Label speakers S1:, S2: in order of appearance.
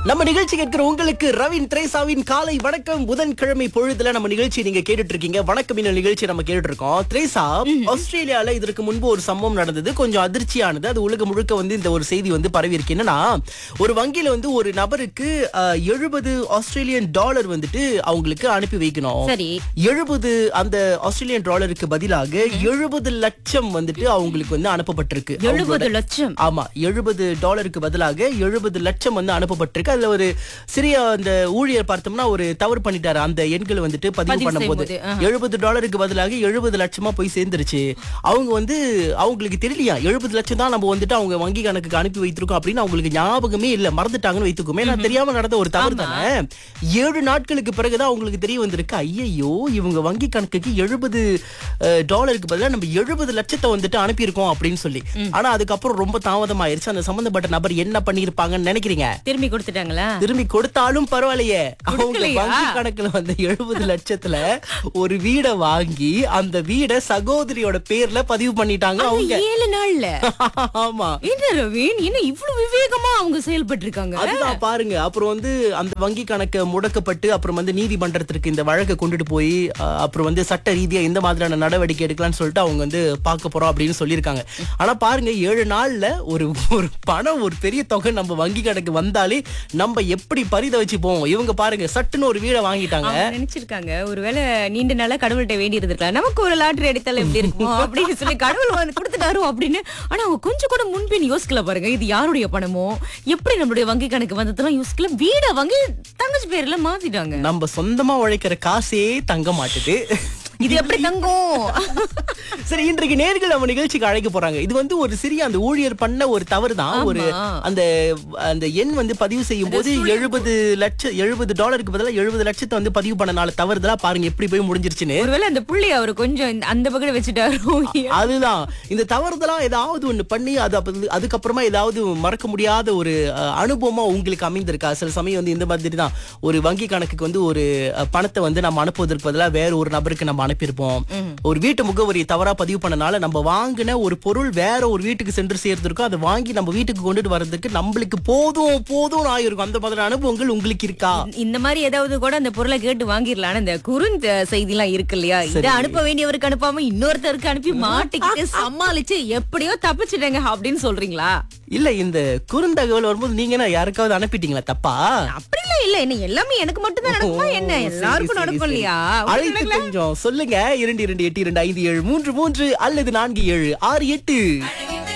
S1: நம்ம நிகழ்ச்சி கேட்கிற உங்களுக்கு ரவின் திரேசாவின் காலை வணக்கம் புதன்கிழமை பொழுதுல நம்ம நிகழ்ச்சி நீங்க கேட்டுட்டு இருக்கீங்க வணக்கம் இந்த நிகழ்ச்சி நம்ம கேட்டுட்டு இருக்கோம் திரேசா ஆஸ்திரேலியால இதற்கு முன்பு ஒரு சம்பவம் நடந்தது கொஞ்சம் அதிர்ச்சியானது அது உலகம் முழுக்க வந்து இந்த ஒரு செய்தி வந்து பரவி இருக்கு என்னன்னா ஒரு வங்கியில வந்து ஒரு நபருக்கு எழுபது ஆஸ்திரேலியன் டாலர் வந்துட்டு அவங்களுக்கு அனுப்பி வைக்கணும்
S2: சரி
S1: எழுபது அந்த ஆஸ்திரேலியன் டாலருக்கு பதிலாக எழுபது லட்சம் வந்துட்டு அவங்களுக்கு வந்து அனுப்பப்பட்டிருக்கு அவங்களோட-
S2: எழுபது லட்சம்
S1: ஆமா எழுபது டாலருக்கு பதிலாக எழுபது லட்சம் வந்து அனுப்பப்பட்டிருக்கு அதுல ஒரு சிறிய அந்த ஊழியர் பார்த்தோம்னா ஒரு தவறு பண்ணிட்டாரு அந்த எண்களை வந்துட்டு பதிவு
S2: பதிவு
S1: பண்ணும்போது
S2: செய்யும்போது, ஆஹா.
S1: எழுபது டாலருக்கு பதிலாக எழுபது லட்சமா போய் சேர்ந்துருச்சு அவங்க வந்து அவங்களுக்கு தெரியலையா எழுபது லட்சம் தான் நம்ம வந்துட்டு அவங்க வங்கி கணக்குக்கு அனுப்பி வைத்திருக்கோம் அப்படின்னு அவங்களுக்கு ஞாபகமே இல்ல மறந்துட்டாங்கன்னு வைத்துக்கோமே நான் தெரியாம நடந்த ஒரு தவறு தானே ஏழு நாட்களுக்கு பிறகுதான் அவங்களுக்கு தெரிய வந்திருக்கு ஐயையோ இவங்க வங்கி கணக்குக்கு எழுபது டாலருக்கு பதிலா நம்ம எழுபது லட்சத்தை வந்துட்டு அனுப்பியிருக்கோம் அப்படின்னு சொல்லி ஆனா அதுக்கப்புறம் ரொம்ப தாமதமாயிருச்சு அந்த சம்பந்தப்பட்ட நபர் என்ன பண்ணிருப்பாங்கன்னு நினைக்கிறீங்க
S2: திரும்பி கொடுத்துட்டாங்களா
S1: திரும்பி கொடுத்தாலும் பரவாயில்லையே அவங்க
S2: கொடுக்கலையா?
S1: வங்கி கணக்குல வந்த எழுபது லட்சத்துல ஒரு வீடை வாங்கி அந்த வீடை சகோதரியோட பேர்ல பதிவு பண்ணிட்டாங்க அவங்க
S2: ஏழு நாள்ல
S1: ஆமா
S2: என்ன ரவீன் என்ன இவ்வளவு விவேகமா அவங்க செயல்பட்டு இருக்காங்க
S1: அதுதான் பாருங்க அப்புறம் வந்து அந்த வங்கி கணக்கு முடக்கப்பட்டு அப்புறம் வந்து நீதிமன்றத்திற்கு இந்த வழக்கை கொண்டுட்டு போய் அஹ், அப்புறம் வந்து சட்ட ரீதியா இந்த மாதிரியான நடவடிக்கை எடுக்கலாம்னு சொல்லிட்டு அவங்க வந்து பார்க்க போறோம் அப்படின்னு சொல்லியிருக்காங்க ஆனா பாருங்க ஏழு நாள்ல ஒரு ஒரு பணம் ஒரு பெரிய தொகை நம்ம வங்கி கணக்கு வந்தாலே நம்ம எப்படி பரிதவிச்சுப்போம் இவங்க பாருங்க சட்டுன்னு ஒரு வீடை வாங்கிட்டாங்க
S2: அவங்க நினைச்சிருக்காங்க ஒருவேளை நீண்ட நாளா கடவுள்கிட்ட வேண்டி இருந்திருக்கலாம் நமக்கு ஒரு லாட்டரி அடித்தாலும் எப்படி இருக்குமோ அப்படின்னு சொல்லி கடவுள் வந்து கொடுத்துட்டாரு அப்படின்னு ஆனா அவங்க கொஞ்சம் கூட முன்பின் யோசிக்கல பாருங்க இது யாருடைய பணமோ எப்படி நம்மளுடைய வங்கி கணக்கு வந்ததெல்லாம் யோசிக்கல வீட வாங்கி தங்கச்சி பேர்ல மாத்திட்டாங்க
S1: நம்ம சொந்தமா உழைக்கிற காசே தங்க மாட்டுது
S2: இது எப்படி தங்கும்
S1: சரி இன்றைக்கு நேர்கள் நம்ம நிகழ்ச்சிக்கு அழைக்க போறாங்க இது வந்து ஒரு சிறிய அந்த ஊழியர் பண்ண ஒரு தவறு தான் ஒரு
S2: ஆமா.
S1: அந்த அந்த எண் வந்து பதிவு செய்யும் போது எழுபது லட்சம் எழுபது டாலருக்கு பதிலா எழுபது லட்சத்தை வந்து பதிவு பண்ணனால தவறுதலா பாருங்க எப்படி போய் முடிஞ்சிருச்சுன்னு
S2: ஒருவேளை அந்த புள்ளி அவர் கொஞ்சம் இந்த- அந்த பக்கம் வச்சுட்டாரோ
S1: அதுதான் இந்த தவறுதலா ஏதாவது ஒண்ணு பண்ணி அது அப்ப- அதுக்கப்புறமா ஏதாவது மறக்க முடியாத ஒரு அஹ், அனுபவமா உங்களுக்கு அமைந்திருக்கா சில சமயம் வந்து இந்த மாதிரி தான் ஒரு வங்கி கணக்குக்கு வந்து ஒரு அஹ், பணத்தை வந்து நம்ம அனுப்புவதற்கு பதிலா வேற ஒரு நபருக்கு நம்ம அனுப்பியிருப்போம் ஒரு வீட்டு முகவரி தவறா பதிவு பண்ணனால நம்ம வாங்கின ஒரு பொருள் வேற ஒரு வீட்டுக்கு சென்று சேர்ந்திருக்கோம் அதை வாங்கி நம்ம வீட்டுக்கு கொண்டுட்டு வர்றதுக்கு நம்மளுக்கு போதும் போதும் ஆயிருக்கும் அந்த மாதிரி அனுபவங்கள் உங்களுக்கு இருக்கா
S2: இந்த மாதிரி ஏதாவது கூட அந்த பொருளை கேட்டு வாங்கிடலாம் ஆனா இந்த குறுந்த செய்தி எல்லாம் இருக்கு இல்லையா இதை அனுப்ப வேண்டியவருக்கு அனுப்பாம இன்னொருத்தருக்கு அனுப்பி மாட்டிக்கிட்டு சமாளிச்சு எப்படியோ தப்பிச்சிட்டேங்க அப்படின்னு சொல்றீங்களா
S1: இல்ல இந்த குறுந்தகவல் வரும்போது நீங்க என்ன யாருக்காவது அனுப்பிட்டீங்களா தப்பா
S2: அப்படிலாம் இல்ல என்ன எல்லாமே எனக்கு மட்டும் தான் நடக்குமா என்ன
S1: ஓ, சரி,
S2: எல்லாருக்கும்
S1: சரி,
S2: நடக்கும்
S1: சரி.
S2: இல்லையா
S1: அழைத்து கொஞ்சம் சொல்லுங்க இரண்டு இரண்டு எட்டு இரண்டு ஐந்து ஏழு மூன்று மூன்று அல்லது நான்கு ஏழு ஆறு எட்டு